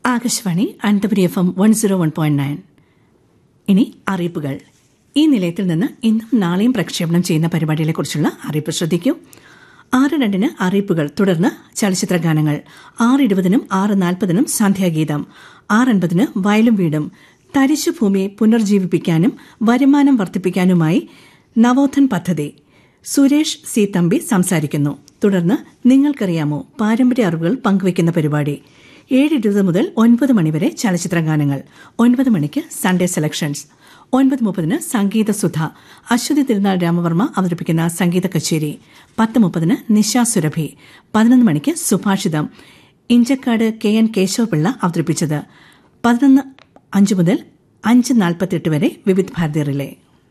Akashvani Ananthapuri F M one zero one point nine ഇനി അറിയിപ്പുകൾ ഈ നിലയത്തിൽ നിന്ന് ഇന്നും നാളെയും പ്രക്ഷേപണം ചെയ്യുന്ന പരിപാടികളെക്കുറിച്ചുള്ള അറിയിപ്പ് ശ്രദ്ധിക്കൂ ആറ് രണ്ടിന് അറിയിപ്പുകൾ തുടർന്ന് ചലച്ചിത്ര ഗാനങ്ങൾ ആറ് ഇരുപതിനും ആറ് നാൽപ്പതിനും സന്ധ്യാഗീതം ആറ് അൻപതിന് വയലും വീടും തരിശു ഭൂമി പുനർജീവിപ്പിക്കാനും വരുമാനം വർദ്ധിപ്പിക്കാനുമായി നവോത്ഥൻ പദ്ധതി സുരേഷ് സി തമ്പി സംസാരിക്കുന്നു തുടർന്ന് നിങ്ങൾക്കറിയാമോ പാരമ്പര്യ അറിവുകൾ പങ്കുവയ്ക്കുന്ന പരിപാടി ഏഴ് ഇരുപത് മുതൽ ഒൻപത് മണിവരെ ചലച്ചിത്ര ഗാനങ്ങൾ ഒൻപത് മണിക്ക് സൺഡേ സെലക്ഷൻസ് ഒൻപത് മുപ്പതിന് സംഗീത സുധ അശ്വതി തിരുനാൾ രാമവർമ്മ അവതരിപ്പിക്കുന്ന സംഗീത കച്ചേരി പത്ത് മുപ്പതിന് നിശ സുരഭി പതിനൊന്ന് മണിക്ക് സുഭാഷിതം ഇഞ്ചക്കാട് കെ എൻ കേശവപിള്ള അവതരിപ്പിച്ചത് പതിനൊന്ന് അഞ്ച് മുതൽ അഞ്ച് നാൽപ്പത്തിയെട്ട് വരെ വിവിധ് ഭാരതി റിലേ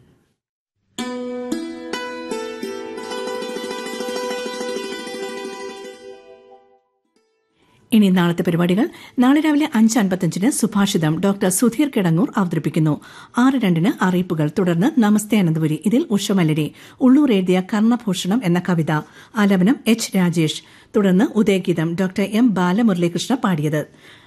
ഇനി നാളത്തെ പരിപാടികൾ നാളെ രാവിലെ അഞ്ച് അൻപത്തഞ്ചിന് സുഭാഷിതം ഡോക്ടർ സുധീർ കിടങ്ങൂർ അവതരിപ്പിക്കുന്നു ആറ് രണ്ടിന് അറിയിപ്പുകൾ തുടർന്ന് നമസ്തേ അനന്തപുരി ഇതിൽ ഉഷമലരി ഉള്ളൂർ എഴുതിയ കർണഭൂഷണം എന്ന കവിത ആലപനം എച്ച് രാജേഷ് തുടർന്ന് ഉദയഗീതം ഡോക്ടർ എം ബാലമുരളീകൃഷ്ണ പാടിയത്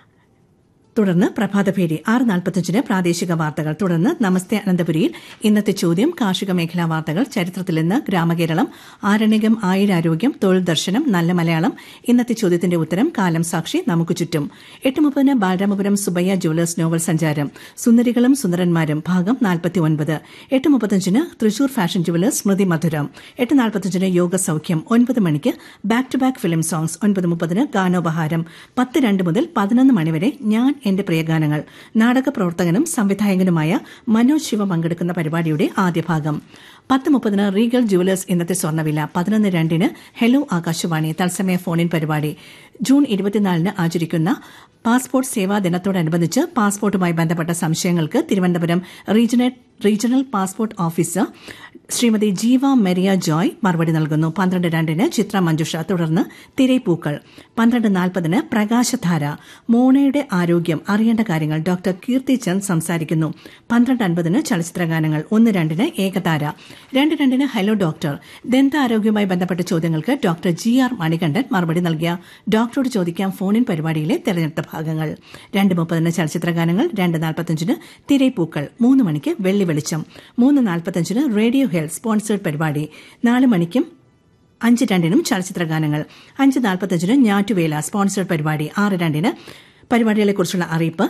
തുടർന്ന് പ്രഭാതഭേരി ആറ് നാൽപ്പത്തഞ്ചിന് പ്രാദേശിക വാർത്തകൾ തുടർന്ന് നമസ്തേ അനന്തപുരിയിൽ ഇന്നത്തെ ചോദ്യം കാർഷിക മേഖലാ വാർത്തകൾ ചരിത്രത്തിൽ നിന്ന് ഗ്രാമകേരളം ആരണ്യകം ആയുരാരോഗ്യം തൊഴിൽ ദർശനം നല്ല മലയാളം ഇന്നത്തെ ചോദ്യത്തിന്റെ ഉത്തരം കാലം സാക്ഷി നമുക്ക് ചുറ്റും എട്ട് മുപ്പതിന് ബാലരാമപുരം സുബയ്യ ജുവലേഴ്സ് നോവൽ സഞ്ചാരം സുന്ദരികളും സുന്ദരന്മാരും ഭാഗം നാൽപ്പത്തി ഒൻപത് എട്ട് മുപ്പത്തഞ്ചിന് തൃശൂർ ഫാഷൻ ജുവലേഴ്സ് സ്മൃതി മധുരം എട്ട് നാൽപ്പത്തഞ്ചിന് യോഗ സൌഖ്യം ഒൻപത് മണിക്ക് back to back film songs ഒൻപത് മുപ്പതിന് ഗാനോപഹാരം പത്ത് രണ്ട് മുതൽ പതിനൊന്ന് മണിവരെ ഞാൻ എന്റെ പ്രിയഗാനങ്ങൾ നാടക പ്രവർത്തകനും സംവിധായകനുമായ മനോജ് ശിവ പങ്കെടുക്കുന്ന പരിപാടിയുടെ ആദ്യ ഭാഗം പത്ത് മുപ്പതിന് റീഗൽ ജുവലേഴ്സ് ഇന്നത്തെ സ്വർണ്ണവില പതിനൊന്ന് രണ്ടിന് ഹെലോ ആകാശവാണി തത്സമയ ഫോണിൻ പരിപാടി ജൂൺ ഇരുപത്തിനാലിന് ആചരിക്കുന്ന പാസ്പോർട്ട് സേവാ ദിനത്തോടനുബന്ധിച്ച് പാസ്പോർട്ടുമായി ബന്ധപ്പെട്ട സംശയങ്ങൾക്ക് Thiruvananthapuram regional regional passport officer Shrimati Jeeva Meriya Joy മറുപടി നൽകുന്നു പന്ത്രണ്ട് രണ്ടിന് ചിത്ര മഞ്ജുഷ തുടർന്ന് തിരൈപ്പൂക്കൾ പന്ത്രണ്ട് നാൽപ്പതിന് പ്രകാശധാര മോണയുടെ ആരോഗ്യം അറിയേണ്ട കാര്യങ്ങൾ ഡോക്ടർ കീർത്തി ചന്ദ് സംസാരിക്കുന്നു പന്ത്രണ്ട് അൻപതിന് ചലച്ചിത്ര ഗാനങ്ങൾ ഒന്ന് രണ്ടിന് ഏകതാര രണ്ട് രണ്ടിന് ഹലോ ഡോക്ടർ ദന്താരോഗ്യവുമായി ബന്ധപ്പെട്ട ചോദ്യങ്ങൾക്ക് ഡോക്ടർ ജി ആർ മണികണ്ഠൻ മറുപടി നൽകിയ ഡോക്ടറോട് ചോദിക്കാം ഫോണിൻ പരിപാടിയിലെ തെരഞ്ഞെടുത്ത ഭാഗങ്ങൾ രണ്ട് മുപ്പതിന് ചലച്ചിത്ര ഗാനങ്ങൾ രണ്ട് നാൽപ്പത്തഞ്ചിന് തിരൈപ്പൂക്കൾ മൂന്ന് മണിക്ക് വെള്ളി വെളിച്ചം മൂന്ന് നാൽപ്പത്തഞ്ചിന് റേഡിയോ ഹെൽത്ത് സ്പോൺസേഡ് പരിപാടി നാല് മണിക്കും അഞ്ച് രണ്ടിനും ചലച്ചിത്ര ഗാനങ്ങൾ അഞ്ച് നാൽപ്പത്തഞ്ചിന് ഞാറ്റുവേല സ്പോൺസേഡ് പരിപാടി ആറ് രണ്ടിന് പരിപാടികളെക്കുറിച്ചുള്ള അറിയിപ്പ്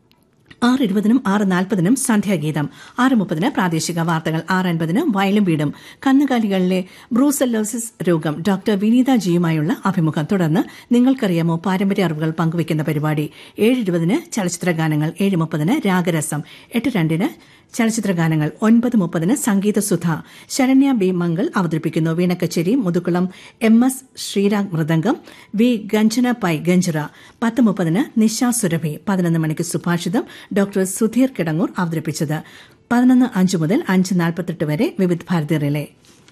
ആറ് ഇരുപതിനും ആറ് നാൽപ്പതിനും സന്ധ്യാഗീതം ആറ് മുപ്പതിന് പ്രാദേശിക വാർത്തകൾ ആറ് അൻപതിന് വയലും വീടും കന്നുകാലികളിലെ ബ്രൂസല്ലോസിസ് രോഗം ഡോക്ടർ വിനീത ജിയുമായുള്ള അഭിമുഖം തുടർന്ന് നിങ്ങൾക്കറിയാമോ പാരമ്പര്യ അറിവുകൾ പങ്കുവയ്ക്കുന്ന പരിപാടി ഏഴ് ഇരുപതിന് ചലച്ചിത്ര ഗാനങ്ങൾ ഏഴ് മുപ്പതിന് രാഗരസം എട്ട് രണ്ടിന് ചലച്ചിത്ര ഗാനങ്ങൾ ഒൻപത് മുപ്പതിന് സംഗീത സുധ ശരണ്യ ബി മംഗൾ അവതരിപ്പിക്കുന്നു വീണക്കച്ചേരി Muthukulam M S Sreerag mridangam V Ganjana Pai ganjira പത്ത് മുപ്പതിന് നിശ സുരഭി പതിനൊന്ന് മണിക്ക് സുഭാഷിതം ഡോക്ടർ സുധീർ കിടങ്ങൂർ അവതരിപ്പിച്ചത് പതിനൊന്ന് അഞ്ച് മുതൽ അഞ്ച് നാൽപ്പത്തെട്ട് വരെ വിവിധ് ഭാരതി റിലേ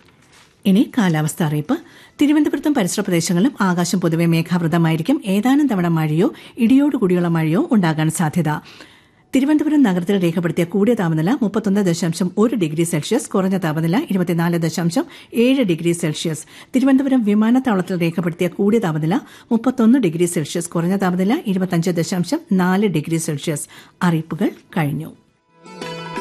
ഇനി കാലാവസ്ഥ അറിയിപ്പ് തിരുവനന്തപുരത്തും പരിസര പ്രദേശങ്ങളിലും ആകാശം പൊതുവെ മേഘാവൃതമായിരിക്കും ഏതാനും തവണ മഴയോ ഇടിയോടുകൂടിയുള്ള മഴയോ ഉണ്ടാകാൻ സാധ്യത തിരുവനന്തപുരം നഗരത്തിൽ രേഖപ്പെടുത്തിയ കൂടിയ താപനില മുപ്പത്തൊന്ന് ദശാംശം ഒരു ഡിഗ്രി സെൽഷ്യസ് കുറഞ്ഞ താപനില ഇരുപത്തിനാല് ദശാംശം ഏഴ് ഡിഗ്രി സെൽഷ്യസ് തിരുവനന്തപുരം വിമാനത്താവളത്തിൽ രേഖപ്പെടുത്തിയ കൂടിയ താപനില മുപ്പത്തൊന്ന് ഡിഗ്രി സെൽഷ്യസ് കുറഞ്ഞ താപനില ഇരുപത്തിയഞ്ച് ദശാംശം നാല് ഡിഗ്രി സെൽഷ്യസ് അറിയിപ്പുകൾ കഴിഞ്ഞു